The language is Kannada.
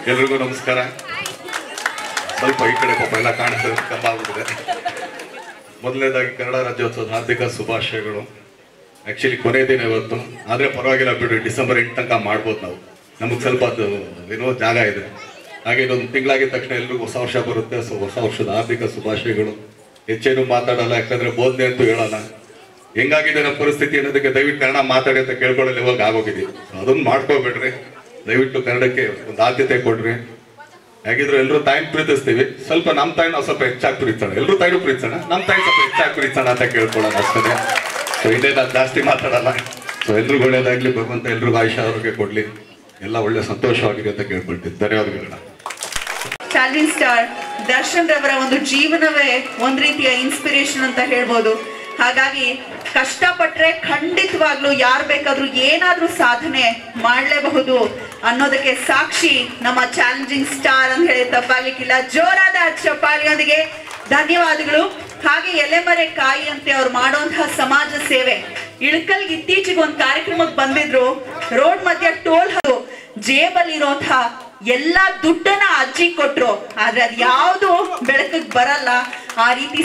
ಎಲ್ರಿಗೂ ನಮಸ್ಕಾರ ಸ್ವಲ್ಪ ಈ ಕಡೆ ಪಾಪ ಎಲ್ಲ ಕಾಣಿಸ್ತದೆ ಕಂಬ ಆಗ್ಬಿಟ್ಟಿದೆ ಮೊದಲನೇದಾಗಿ ಕನ್ನಡ ರಾಜ್ಯೋತ್ಸವದ ಹಾರ್ದಿಕ ಶುಭಾಶಯಗಳು ಆ್ಯಕ್ಚುಲಿ ಕೊನೆ ದಿನ ಇವತ್ತು ಆದರೆ ಪರವಾಗಿಲ್ಲ ಬಿಡ್ರಿ ಡಿಸೆಂಬರ್ ಎಂಟು ತನಕ ಮಾಡ್ಬೋದು ನಾವು ನಮಗೆ ಸ್ವಲ್ಪ ಅದು ಏನೋ ಜಾಗ ಇದೆ ಹಾಗೆ ಇನ್ನೊಂದು ತಿಂಗಳಾಗಿದ ತಕ್ಷಣ ಎಲ್ರಿಗೂ ಹೊಸ ವರ್ಷ ಬರುತ್ತೆ ಸೊ ಹೊಸ ವರ್ಷದ ಹಾರ್ದಿಕ ಶುಭಾಶಯಗಳು ಹೆಚ್ಚೇನು ಮಾತಾಡಲ್ಲ ಯಾಕಂದ್ರೆ ಬೋಧನೆ ಅಂತೂ ಹೇಳಲ್ಲ ಹೆಂಗಾಗಿದೆ ನಮ್ಮ ಪರಿಸ್ಥಿತಿ ಅನ್ನೋದಕ್ಕೆ ದಯವಿಟ್ಟು ಕನ್ನಡ ಮಾತಾಡಿ ಅಂತ ಕೇಳ್ಕೊಳ್ಳೋ ಲೆವೆಲ್ಗೆ ಆಗೋಗಿದ್ದೀವಿ ಅದನ್ನು ಮಾಡ್ಕೋಬೇಡ್ರಿ ದಯವಿಟ್ಟು ಕನ್ನಡಕ್ಕೆ ಒಂದು ಆದ್ಯತೆ ಕೊಡ್ರಿ ಹೇಗಿದ್ರು ಎಲ್ಲರೂ ತಾಯಿನ ಪ್ರೀತಿಸ್ತೀವಿ ಸ್ವಲ್ಪ ನಮ್ಮ ತಾಯಿ ನಾವು ಸ್ವಲ್ಪ ಹೆಚ್ಚಾಗಿ ಪ್ರೀತಿಸೋಣ ಎಲ್ಲರೂ ತಾಯಿನೂ ಪ್ರೀತಿಸೋಣ ನಮ್ಮ ತಾಯಿ ಸ್ವಲ್ಪ ಹೆಚ್ಚಾಗಿ ಪ್ರೀತಿಸೋಣ ಅಂತ ಕೇಳ್ಕೊಳ್ಳೋಣ ಅಷ್ಟೇ ಸೊ ಇನ್ನೇ ನಾನು ಜಾಸ್ತಿ ಮಾತಾಡಲ್ಲ ಸೊ ಎಲ್ರಿಗೂ ಒಳ್ಳೇದಾಗ್ಲಿ ಭಗವಂತ ಎಲ್ರಿಗೂ ಆಯುಷ ಆರೋಗ್ಯ ಕೊಡ್ಲಿ ಎಲ್ಲ ಒಳ್ಳೆ ಸಂತೋಷವಾಗಿದೆ ಅಂತ ಕೇಳ್ಕೊಳ್ತೀನಿ ಧನ್ಯವಾದಗಳು ಚಾಲೆಂಜಿಂಗ್ ಸ್ಟಾರ್ ದರ್ಶನ್ ರವರ ಒಂದು ಜೀವನವೇ ಒಂದ್ ರೀತಿಯ ಇನ್ಸ್ಪಿರೇಷನ್ ಅಂತ ಹೇಳ್ಬೋದು ಹಾಗಾಗಿ ಕಷ್ಟಪಟ್ರೆ ಖಂಡಿತವಾಗ್ಲೂ ಯಾರು ಬೇಕಾದ್ರೂ ಏನಾದ್ರೂ ಸಾಧನೆ ಮಾಡಲೇಬಹುದು ಅನ್ನೋದಕ್ಕೆ ಸಾಕ್ಷಿ ನಮ್ಮ ಚಾಲೆಂಜಿಂಗ್ ಸ್ಟಾರ್ ಅಂತ ಹೇಳಿ ತಪ್ಪಾಗ್ಲಿಕ್ಕಿಲ್ಲ ಜೋರಾದ ಚಪ್ಪಾಳಿಯೊಂದಿಗೆ ಧನ್ಯವಾದಗಳು ಹಾಗೆ ಎಲೆಮರೆ ಕಾಯಿ ಅಂತೆ ಅವ್ರು ಮಾಡುವಂತಹ ಸಮಾಜ ಸೇವೆ ಇಳಕಲ್ಗೆ ಇತ್ತೀಚೆಗೆ ಒಂದು ಕಾರ್ಯಕ್ರಮಕ್ಕೆ ಬಂದಿದ್ರು ರೋಡ್ ಮಧ್ಯ ಟೋಲ್ ಹದು ಜೇಬಲ್ಲಿ ಇರೋಂತಹ ಎಲ್ಲಾ ದುಡ್ಡನ್ನ ಅಜ್ಜಿ ಕೊಟ್ರು ಆದ್ರೆ ಅದ್ ಯಾವ್ದು ಬೆಳಕಿಗೆ ಬರಲ್ಲ ಆ ರೀತಿ